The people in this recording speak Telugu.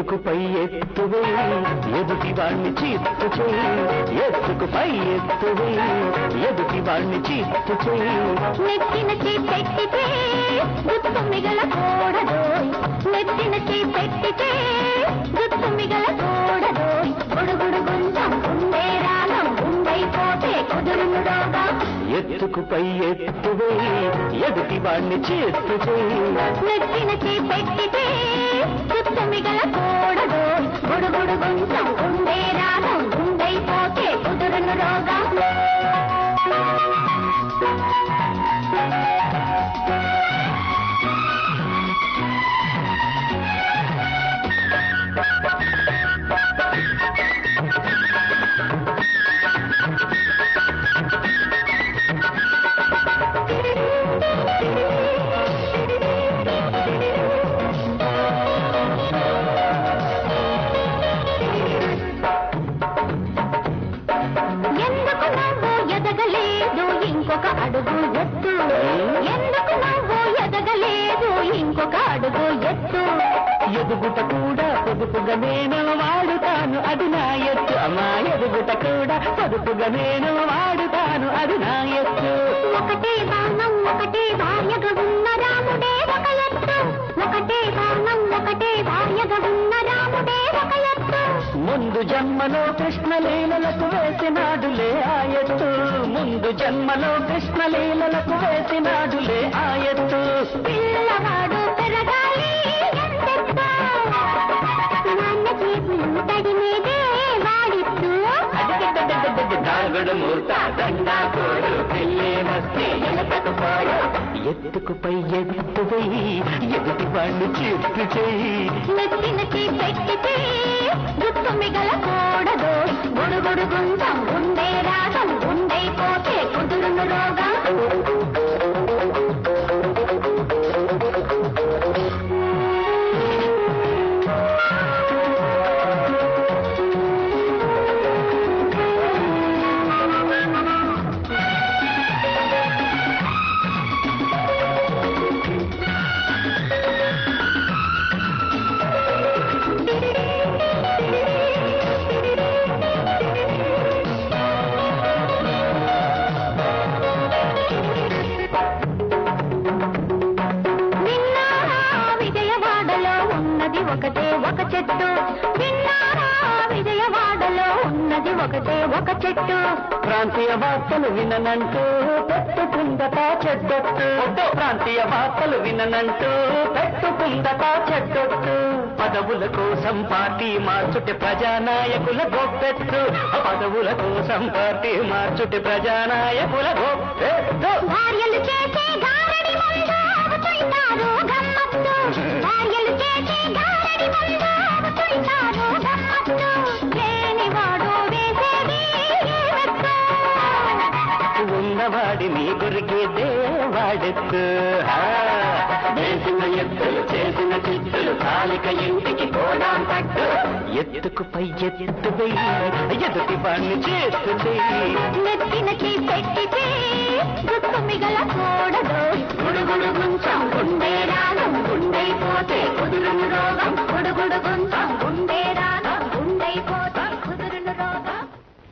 ఎత్తుకు పై ఎత్తువే ఎదుటి వాణ్ణి చిత్తు చేయి ఎత్తుకు పై ఎత్తువే ఎదుటి వాణ్ణి చిత్తు చేయి నెత్తిన చీ పెట్టితే గుత్తు మిగలకూడదోయ్ నెత్తిన చీ పెట్టితే గుత్తు మిగలకూడదోయ్ గుడుగుడు గుంజం ఉండే రాగం ఉండైపోతే కుదురును రోగం ఎత్తుకు పై ఎత్తువే ఎదుటి వాణ్ణి చిత్తు చేయి నెత్తిన చీ పెట్టితే గుత్తు మిగలకూడదోయ్ గుడుగుడు గుంజం ఉండే రాగం ఉండైపోతే కుదురును రోగం ఎందుకు నువ్వు ఎదగలేదు ఇంకొక అడుగు ఎత్తు ఎందుకు నువ్వు ఎదగలేదు ఇంకొక అడుగు ఎత్తు ఎదుగుట కూడా పొదుపుగా నేను వాడుతాను అది నా ఎత్తు అమ్మా ఎదుగుట కూడా పొదుపుగా నేను వాడుతాను అది నా ఎత్తు ఒకటే బాణం ఒకటే భార్యగా ఉన్న రాముడే ఒక ఎత్తు ఒకటే బాణం ఒకటే భార్యగా ఉన్న రాముడే ఒక ఎత్తు ముందు జన్మలో కృష్ణలీలలకు వేసినాడులే ఆ ఎత్తు ముందు జన్మలో కృష్ణలీలలకు వేసినాడులే ఆ ఎత్తు పిల్లవాడు పెరగాలి ఎంతెత్తు నాన్న చేతులు తడిమేదే వాడిత్తు దాగుడు మూత దండా కోడు పెళ్ళే వస్తే ఎనకకు పోడు ఎత్తుకు పై ఎత్తు పోయి ఎదుటి వాణ్ణి చెట్టు చేయి నెత్తిన చీ పెట్టితే గుత్తు మిగలకూడదు గుడుగుడు గుంజం ఉండే రాగం ఉండైపోతే కుదురును రోగం విన్నారా విజయవాడలో ఉన్నది ఒకటే ఒక చెట్టు విన్నారా విజయవాడలో ఉన్నది ఒకటే ఒక చెట్టు ప్రాంతీయ వార్తలు విననంటూ పెట్టుకుందట చెడ్డొట్టు ప్రాంతీయ వార్తలు విననంటూ పెట్టుకుందట చెడ్డొట్టు పదవుల కోసం పార్టీ మార్చుటి ప్రజానాయకుల గొప్పెట్టు పదవుల కోసం పార్టీ మార్చుటి ప్రజానాయకుల గొప్పెట్టు భార్యలు చేసే గారడి ముందు ఆగుతుంటారు గమ్మత్తు భార్యలు చేసే గారడి ముందు ఆగుతుంటారు గమ్మత్తు లేనివాడు వేసేది ఏవెత్తు ఉన్నవాడి మీ గురికిదే వాడెత్తు ఆ, వేసిన ఎత్తులు చేసిన చిత్తులు కాలిక ఇంటికి పోదాం పట్టు ఎత్తుకు పై ఎత్తు వెయ్యి ఎదుటి వాణ్ణి చేస్తు చెయ్యి నెత్తినకి పెట్టితే గుత్తు మిగలకూడదు గుడుగుడు గుంచం గుండె రాగం గుండైపోతే కుదురును రోగం